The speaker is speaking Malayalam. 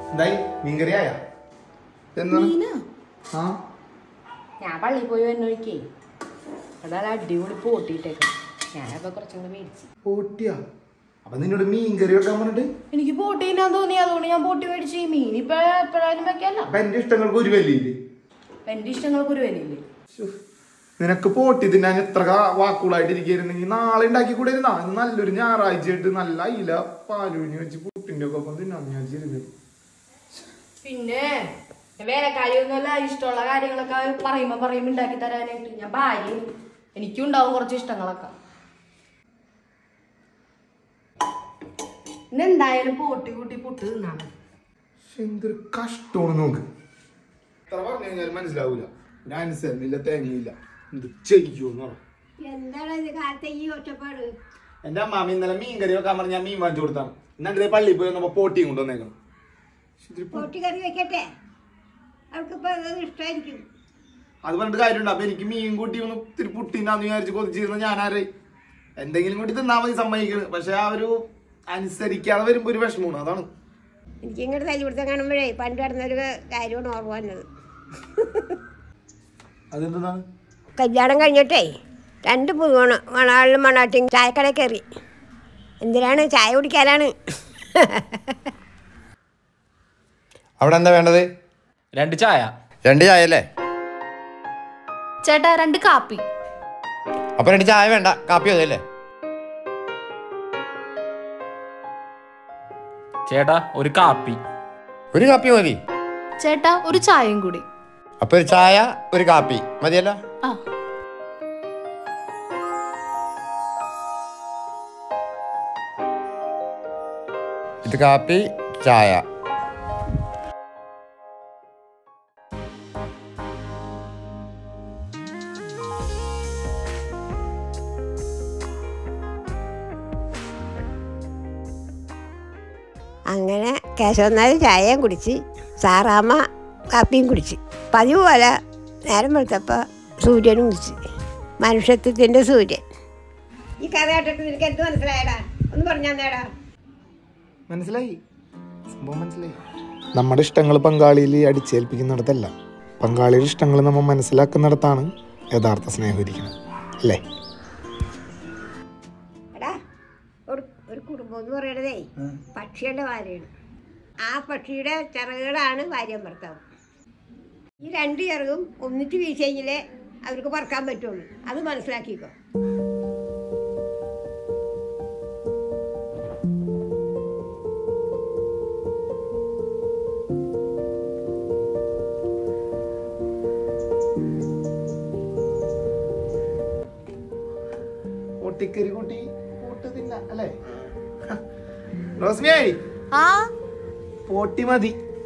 എന്തായി മീൻകറി ആയ എന്താണ് ആ ഞാൻ പള്ളിയിൽ പോയി വന്നൊഴിക്കേ അതാണ് അടിപൊളി പോട്ടിയിട്ടേക്ക് ഞാനപ്പോ കുറച്ചും കൂടെ മേടിച്ചു പോട്ടിയാ അപ്പൊ നിന്നോട് മീൻകറി വെക്കാൻ പറഞ്ഞിട്ട് എനിക്ക് പോട്ടി തിന്നാൻ തോന്നി അതുകൊണ്ട് ഞാൻ പോട്ടി മേടിച്ച് മീൻ ഇപ്പൊ എപ്പോഴായാലും വെക്കാല്ല അപ്പൊ എന്റെ ഇഷ്ടങ്ങൾക്ക് ഒരു വിലയില്ലേ എന്റെ ഇഷ്ടങ്ങൾക്ക് ഒരു വിലയില്ലേ ശ്ശോ. നിനക്ക് പോട്ടി തിന്നാൻ എത്ര കാ- വാക്കുകളായിട്ട് ഇരിക്കുന്നുണ്ടെങ്കിൽ നാളെ ഉണ്ടാക്കി കൂടെ ഇരുന്നാ ഇന്ന് നല്ലൊരു ഞായറാഴ്ച ആയിട്ട് നല്ല അയില പാലുഴിഞ്ഞ് വെച്ച് പുട്ടിന്റെ ഒക്കെ ഒപ്പം തിന്നാന്ന് ഞാൻ ചെയ്തത് പിന്നെ വേറെ കാര്യമൊന്നുമല്ല ഇഷ്ടമുള്ള കാര്യങ്ങളൊക്കെ അവര് പറയുമ്പോ പറയുമ്പോ ഉണ്ടാക്കി തരാനായിട്ട് ഞാൻ ഭാര്യയാണ് എനിക്കും ഉണ്ടാവും കുറച്ച് ഇഷ്ടങ്ങളൊക്കെ ഇന്ന് എന്തായാലും പോട്ടി കൂട്ടി പുട്ട് തിന്നാണ് പക്ഷെ എന്തൊരു കഷ്ടമാണ് നോക്ക് എത്ര പറഞ്ഞു കഴിഞ്ഞാൽ മനസ്സിലാവൂല ഞാൻ അനുസരണയില്ല തേങ്ങയില്ല എന്ത് ചെയ്യൂന്ന് പറ എന്താണ് ഇത് കാലത്തെ ഈ ഒറ്റപ്പാട് എന്റെ അമ്മാമ ഇന്നലെ മീൻ കറി വെക്കാൻ പറഞ്ഞ ഞാൻ മീൻ വാങ്ങിച്ചു കൊടുത്താണ് എന്നിട്ട് പള്ളിയിൽ പോയി വന്നപ്പോ പോട്ടിയും കൊണ്ടുവന്നേക്കണം ശ്ശെ, ഇതിരി പോ- പൊട്ടി കറി വെക്കട്ടെ അവർക്കിപ്പോ അത് ഇഷ്ടമായിരിക്കും അത് പറഞ്ഞിട്ട് കാര്യമുണ്ട് അപ്പൊ എനിക്ക് മീൻ കൂട്ടി ഒന്ന് ഇത്തിരി പുട്ടിന്നാന്ന് വിചാരിച്ച് കൊതിച്ചിരുന്ന ഞാനാരെ എന്തെങ്കിലും കൂടി തിന്നാ മതി സമ്മതിക്കുന്നത് പക്ഷെ ആ ഒരു അനുസരിക്കാതെ വരുമ്പോ ഒരു വിഷമമാണ് അതാണ് എനിക്ക് ഇങ്ങോട്ട് തല്ലി പിടുത്തം കാണുമ്പോഴേ പണ്ട് നടന്നൊരു കാര്യമാണ് ഓർമ്മ വന്നത് അതെന്താണ് കല്യാണം കഴിഞ്ഞിട്ടേ രണ്ട് പുതുമണ മണാളിലും മണാട്ടിയും ചായക്കടയിൽ കയറി എന്തിനാണ് ചായ കുടിക്കാനാണ് അവിടെ എന്താ വേണ്ടത് രണ്ട് ചായ രണ്ട് ചായ അല്ലേ ചേട്ടാ രണ്ട് കാപ്പി അപ്പൊ രണ്ട് ചായ വേണ്ട കാപ്പി മതിയല്ലേ ചേട്ടാ ഒരു കാപ്പി ഒരു കാപ്പി മതി ചേട്ടാ ഒരു ചായയും കൂടി അപ്പൊ ഒരു ചായ ഒരു കാപ്പി മതിയല്ലോ ആ ഇത് കാപ്പി ചായ അങ്ങനെ കേശവനാഥ് ചായയും കുടിച്ച് സാറാമ്മ കാപ്പിയും കുടിച്ച് പതിവ് പോലെ നേരം വെളുത്തപ്പോൾ സൂര്യനും കുടിച്ച് മനുഷ്യത്വത്തിൻ്റെ സൂര്യൻ ഈ കഥ കേട്ടിട്ട് നിനക്ക് എന്ത് മനസ്സിലായടാ ഒന്ന് പറഞ്ഞാ നേടാ മനസ്സിലായി സംഭവം മനസ്സിലായി നമ്മുടെ ഇഷ്ടങ്ങൾ പങ്കാളിയിൽ അടിച്ചേൽപ്പിക്കുന്നിടത്തല്ല പങ്കാളിയുടെ ഇഷ്ടങ്ങൾ നമ്മൾ മനസ്സിലാക്കുന്നിടത്താണ് യഥാർത്ഥ സ്നേഹം ഇരിക്കുന്നത് അല്ലേ എടാ ഒരു ഒരു കുടുംബം എന്ന് പറയണതേ പക്ഷിയുടെ ഭാര്യയാണ് ആ പക്ഷിയുടെ ചിറകുകളാണ് ഭാര്യയും ഭർത്താവും ഈ രണ്ട് ചിറകും ഒന്നിച്ച് വീശെങ്കിലേ അവർക്ക് പറക്കാൻ പറ്റുള്ളൂ അത് മനസ്സിലാക്കിക്കോ പൊട്ടിക്കരി കൂട്ടി കൂട്ട് തിന്ന അല്ലേ റോസ്മിയായി ആ പോട്ടി മതി